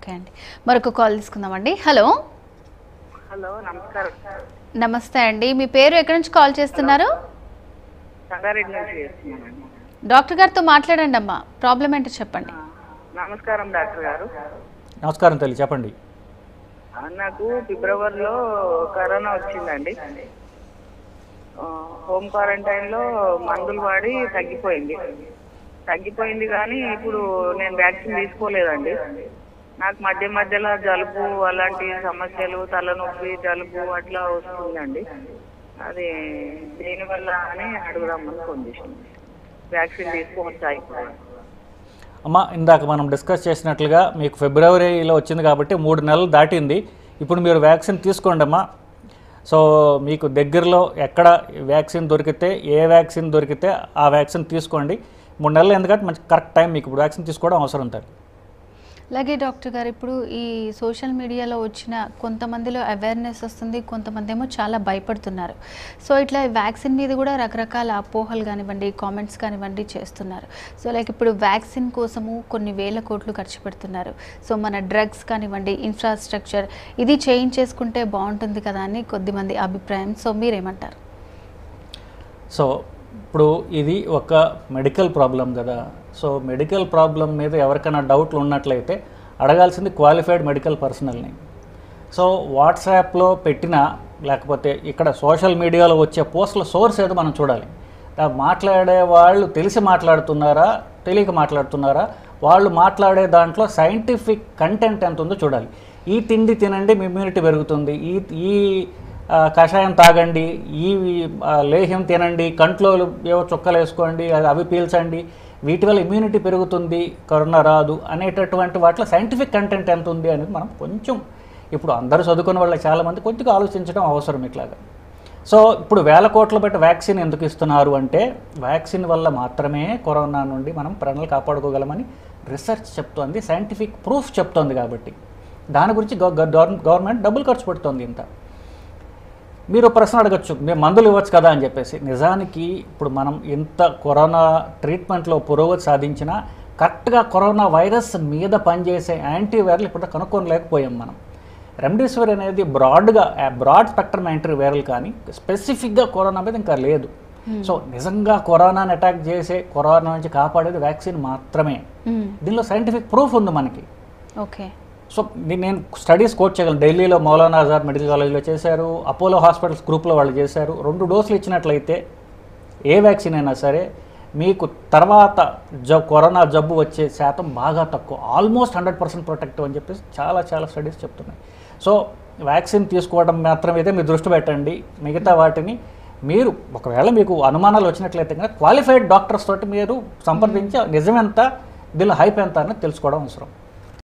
okay అండి మరొక call తీసుకుందామండి హలో హలో నమస్కారం నమస్తే అండి మీ పేరు ఎక్కడి నుంచి కాల్ చేస్తున్నారు సంగారెడ్డి నుంచి చేస్తున్నానండి డాక్టర్ గారితో మాట్లాడండి అమ్మా ప్రాబ్లం ఏంటో చెప్పండి నమస్కారం డాక్టర్ గారు నమస్కారం తల్లి చెప్పండి ఆ, నాకు ఫిబ్రవరిలో కరోనా వచ్చిందండి ఆ, హోమ్ క్వారంటైన్లో మందులు వాడి తగ్గిపోయింది తగ్గిపోయింది కానీ ఇప్పుడు నేను వ్యాక్సిన్ తీసుకోలేదండి నాకు మధ్య మధ్యలో జలుబు అలాంటి సమస్యలు తలనొప్పి జలుబు అట్లా వస్తుందండి అది దేనివల్ల అని అడుగుదామని ఫోన్ చేసింది వ్యాక్సిన్ తీసుకోవచ్చా ఇప్పుడు అమ్మ ఇందాక మనం డిస్కస్ చేసినట్లుగా మీకు ఫిబ్రవరిలో వచ్చింది కాబట్టి మూడు నెలలు దాటింది ఇప్పుడు మీరు వ్యాక్సిన్ తీసుకోండి అమ్మా సో మీకు దగ్గరలో ఎక్కడ వ్యాక్సిన్ దొరికితే ఏ వ్యాక్సిన్ దొరికితే ఆ వ్యాక్సిన్ తీసుకోండి మూడు నెలలు ఎందుకంటే మంచి కరెక్ట్ టైం మీకు ఇప్పుడు వ్యాక్సిన్ తీసుకోవడం అవసరం ఉంటుంది అలాగే డాక్టర్ గారు ఇప్పుడు ఈ సోషల్ మీడియాలో వచ్చిన కొంతమందిలో అవేర్నెస్ వస్తుంది కొంతమంది ఏమో చాలా భయపడుతున్నారు సో ఇట్లా వ్యాక్సిన్ మీద కూడా రకరకాల అపోహలు కానివ్వండి కామెంట్స్ కానివ్వండి చేస్తున్నారు సో లైక్ ఇప్పుడు వ్యాక్సిన్ కోసము కొన్ని వేల కోట్లు ఖర్చు పెడుతున్నారు సో మన డ్రగ్స్ కానివ్వండి ఇన్ఫ్రాస్ట్రక్చర్ ఇది చేంజ్ చేసుకుంటే బాగుంటుంది కదా అని కొద్దిమంది అభిప్రాయం సో మీరేమంటారు సో ఇప్పుడు ఇది ఒక మెడికల్ ప్రాబ్లం కదా సో మెడికల్ ప్రాబ్లం మీద ఎవరికైనా డౌట్లు ఉన్నట్లయితే అడగాల్సింది క్వాలిఫైడ్ మెడికల్ పర్సనల్ని సో వాట్సాప్లో పెట్టిన లేకపోతే ఇక్కడ సోషల్ మీడియాలో వచ్చే పోస్టుల సోర్స్ ఏదో మనం చూడాలి ఆ మాట్లాడే వాళ్ళు తెలిసి మాట్లాడుతున్నారా తెలియక మాట్లాడుతున్నారా వాళ్ళు మాట్లాడే దాంట్లో సైంటిఫిక్ కంటెంట్ ఎంత ఉందో చూడాలి ఈ తిండి తినండి మీ ఇమ్యూనిటీ పెరుగుతుంది ఈ ఈ ఆ, కషాయం తాగండి ఈ ఆ, లేహ్యం తినండి కంట్లో ఏవో చుక్కలు వేసుకోండి అది అవి పీల్చండి వీటి వల్ల ఇమ్యూనిటీ పెరుగుతుంది కరోనా రాదు అనేటటువంటి వాటిలో సైంటిఫిక్ కంటెంట్ ఎంత ఉంది అనేది మనం కొంచెం ఇప్పుడు అందరూ చదువుకున్న వాళ్ళకి చాలామంది కొద్దిగా ఆలోచించడం అవసరం ఇట్లాగా సో ఇప్పుడు వేల కోట్ల బట్టి వ్యాక్సిన్ ఎందుకు ఇస్తున్నారు అంటే వ్యాక్సిన్ వల్ల మాత్రమే కరోనా నుండి మనం ప్రాణాలు కాపాడుకోగలమని రీసెర్చ్ చెప్తోంది సైంటిఫిక్ ప్రూఫ్ చెప్తోంది కాబట్టి దాని గురించి గవ- గవ- గవర్నమెంట్ డబ్బులు ఖర్చు పెడుతోంది ఇంత మీరు ప్రశ్న అడగచ్చు మేము మందులు ఇవ్వచ్చు కదా అని చెప్పేసి నిజానికి ఇప్పుడు మనం ఇంత కరోనా ట్రీట్మెంట్లో పురోగతి సాధించినా కరెక్ట్గా కరోనా వైరస్ మీద పనిచేసే యాంటీవైరల్ ఇప్పుడు కనుక్కోలేకపోయాం మనం రెమ్డెసివిర్ అనేది బ్రాడ్గా బ్రాడ్ స్పెక్ట్రమ్ యాంటీవైరల్ కానీ స్పెసిఫిక్గా కరోనా మీద ఇంకా లేదు సో నిజంగా కరోనాని అటాక్ చేసే కరోనా నుంచి కాపాడేది వ్యాక్సిన్ మాత్రమే దీనిలో సైంటిఫిక్ ప్రూఫ్ ఉంది మనకి ఓకే సో నే- నేను స్టడీస్ కోట్ చేయగలను ఢిల్లీలో మౌలానా ఆజాద్ మెడికల్ కాలేజ్లో చేశారు అపోలో హాస్పిటల్స్ గ్రూప్లో వాళ్ళు చేశారు రెండు డోసులు ఇచ్చినట్లయితే ఏ వ్యాక్సిన్ అయినా సరే మీకు తర్వాత జ కరోనా జబ్బు వచ్చే శాతం బాగా తక్కువ ఆల్మోస్ట్ హండ్రెడ్ పర్సెంట్ ప్రొటెక్టివ్ అని చెప్పేసి చాలా చాలా స్టడీస్ చెప్తున్నాయి సో వ్యాక్సిన్ తీసుకోవడం మాత్రమైతే మీరు దృష్టి పెట్టండి మిగతా వాటిని మీరు ఒకవేళ మీకు అనుమానాలు వచ్చినట్లయితే కనుక క్వాలిఫైడ్ డాక్టర్స్ తోటి మీరు సంప్రదించి నిజమెంత దీనిలో హైప్ ఎంత అనేది తెలుసుకోవడం అవసరం